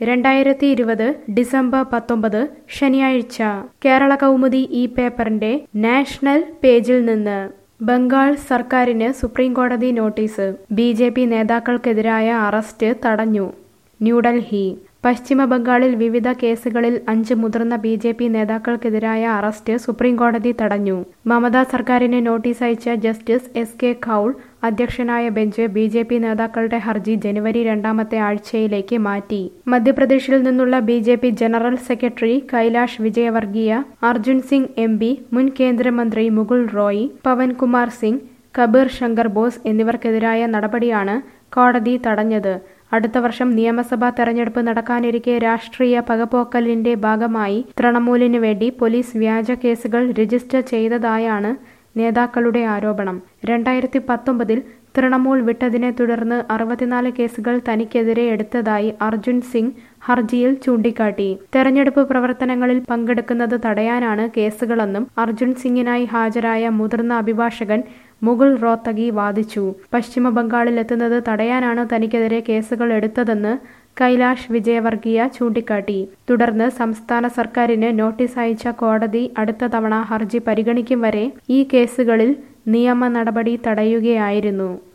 രണ്ടായിരത്തി ഇരുപത് ഡിസംബർ പത്തൊമ്പത് ശനിയാഴ്ച കേരള കൗമുദി ഈ പേപ്പറിന്റെ നാഷണൽ പേജിൽ നിന്ന് ബംഗാൾ സർക്കാരിന് സുപ്രീംകോടതി നോട്ടീസ് ബി ജെ പി നേതാക്കൾക്കെതിരായ അറസ്റ്റ് തടഞ്ഞു ന്യൂഡൽഹി പശ്ചിമ ബംഗാളിൽ വിവിധ കേസുകളിൽ അഞ്ച് മുതിർന്ന ബി ജെ പി നേതാക്കൾക്കെതിരായ അറസ്റ്റ് സുപ്രീംകോടതി തടഞ്ഞു മമതാ സർക്കാരിന് നോട്ടീസ് അയച്ച ജസ്റ്റിസ് എസ് കെ കൌൾ അധ്യക്ഷനായ ബെഞ്ച് ബി ജെ പി നേതാക്കളുടെ ഹർജി ജനുവരി രണ്ടാമത്തെ ആഴ്ചയിലേക്ക് മാറ്റി മധ്യപ്രദേശിൽ നിന്നുള്ള B J P general secretary Kailash Vijayvargiya Arjun Singh M P മുൻ കേന്ദ്രമന്ത്രി മുകുൾ റോയ് പവൻകുമാർ സിംഗ് കബീർ ശങ്കർ ബോസ് എന്നിവർക്കെതിരായ നടപടിയാണ് കോടതി തടഞ്ഞത് അടുത്ത വർഷം നിയമസഭാ തെരഞ്ഞെടുപ്പ് നടക്കാനിരിക്കെ രാഷ്ട്രീയ പകപോക്കലിന്റെ ഭാഗമായി തൃണമൂലിനു വേണ്ടി പോലീസ് വ്യാജ കേസുകൾ രജിസ്റ്റർ ചെയ്തതായാണ് നേതാക്കളുടെ ആരോപണം രണ്ടായിരത്തി പത്തൊമ്പതിൽ തൃണമൂൽ വിട്ടതിനെ തുടർന്ന് അറുപത്തിനാല് കേസുകൾ തനിക്കെതിരെ എടുത്തതായി അർജുൻ സിംഗ് ഹർജിയിൽ ചൂണ്ടിക്കാട്ടി തെരഞ്ഞെടുപ്പ് പ്രവർത്തനങ്ങളിൽ പങ്കെടുക്കുന്നത് തടയാനാണ് കേസുകളെന്നും അർജുൻ സിംഗിനായി ഹാജരായ മുതിർന്ന അഭിഭാഷകൻ മുകുൾ റോത്തഗി വാദിച്ചു പശ്ചിമ ബംഗാളിലെത്തുന്നത് തടയാനാണ് തനിക്കെതിരെ കേസുകൾ എടുത്തതെന്ന് കൈലാഷ് വിജയവർഗീയ ചൂണ്ടിക്കാട്ടി തുടർന്ന് സംസ്ഥാന സർക്കാരിന് നോട്ടീസ് അയച്ച കോടതി അടുത്ത തവണ ഹർജി പരിഗണിക്കും വരെ ഈ കേസുകളിൽ നിയമ നടപടി തടയുകയായിരുന്നു